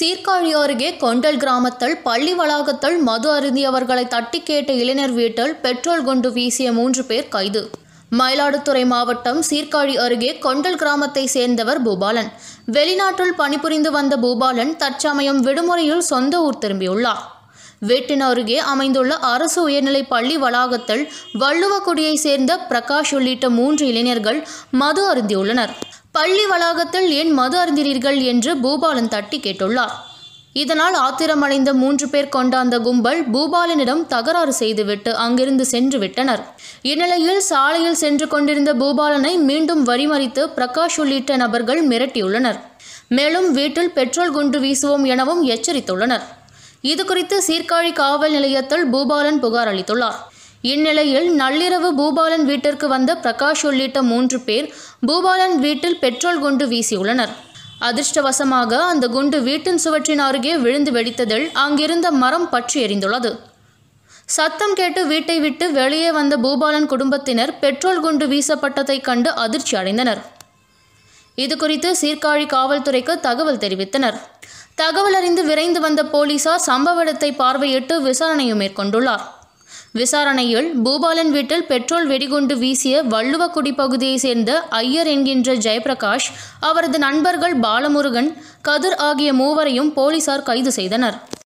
சீர்காழி அருகே கொண்டல் கிராமத்தில் பள்ளி வளாகத்தில் மது அருந்தியவர்களை தட்டி கேட்ட இளைஞர் வீட்டில் பெட்ரோல் குண்டு வீசிய மூன்று பேர் கைது மயிலாடுதுறை மாவட்டம் சீர்காழி அருகே கொண்டல் கிராமத்தை சேர்ந்தவர் பூபாலன் வெளிநாட்டில் பணிபுரிந்து வந்த பூபாலன் தற்சமயம் விடுமுறையில் சொந்த ஊர் திரும்பியுள்ளார் வீட்டின் அருகே அமைந்துள்ள அரசு உயர்நிலை பள்ளி வளாகத்தில் வள்ளுவக்குடியை சேர்ந்த பிரகாஷ் உள்ளிட்ட மூன்று இளைஞர்கள் மது அருந்தியுள்ளனர் பள்ளி வளாகத்தில் ஏன் மது அருந்தினீர்கள் என்று பூபாலன் தட்டி கேட்டுள்ளார் இதனால் ஆத்திரமடைந்த மூன்று பேர் கொண்ட அந்த கும்பல் பூபாலனிடம் தகராறு செய்துவிட்டு அங்கிருந்து சென்று விட்டனர் இந்நிலையில் சாலையில் சென்று கொண்டிருந்த பூபாலனை மீண்டும் வழிமறித்து பிரகாஷ் உள்ளிட்ட நபர்கள் மிரட்டியுள்ளனர் மேலும் வீட்டில் பெட்ரோல் குண்டு வீசுவோம் எனவும் எச்சரித்துள்ளனர் இது குறித்து சீர்காழி காவல் நிலையத்தில் பூபாலன் புகார் அளித்துள்ளார் இந்நிலையில் நள்ளிரவு பூபாலன் வீட்டிற்கு வந்த பிரகாஷ் உள்ளிட்ட மூன்று பேர் பூபாலன் வீட்டில் பெட்ரோல் குண்டு வீசியுள்ளனர் அதிர்ஷ்டவசமாக அந்த குண்டு வீட்டின் சுவற்றின் அருகே விழுந்து வெடித்ததில் அங்கிருந்த மரம் பற்றி எரிந்துள்ளது சத்தம் கேட்டு வீட்டை விட்டு வெளியே வந்த பூபாலன் குடும்பத்தினர் பெட்ரோல் குண்டு வீசப்பட்டதைக் கண்டு அதிர்ச்சி அடைந்தனர் இது குறித்து சீர்காழி காவல்துறைக்கு தகவல் தெரிவித்தனர் தகவல் அறிந்து விரைந்து வந்த போலீசார் சம்பவ இடத்தை பார்வையிட்டு விசாரணையும் மேற்கொண்டுள்ளார் விசாரணையில் பூபாலன் வீட்டில் பெட்ரோல் வெடிகுண்டு வீசிய வள்ளுவக்குடி பகுதியைச் சேர்ந்த ஐயர் என்கின்ற ஜெயபிரகாஷ் அவரது நண்பர்கள் பாலமுருகன் கதிர் ஆகிய மூவரையும் போலீசார் கைது செய்தனர்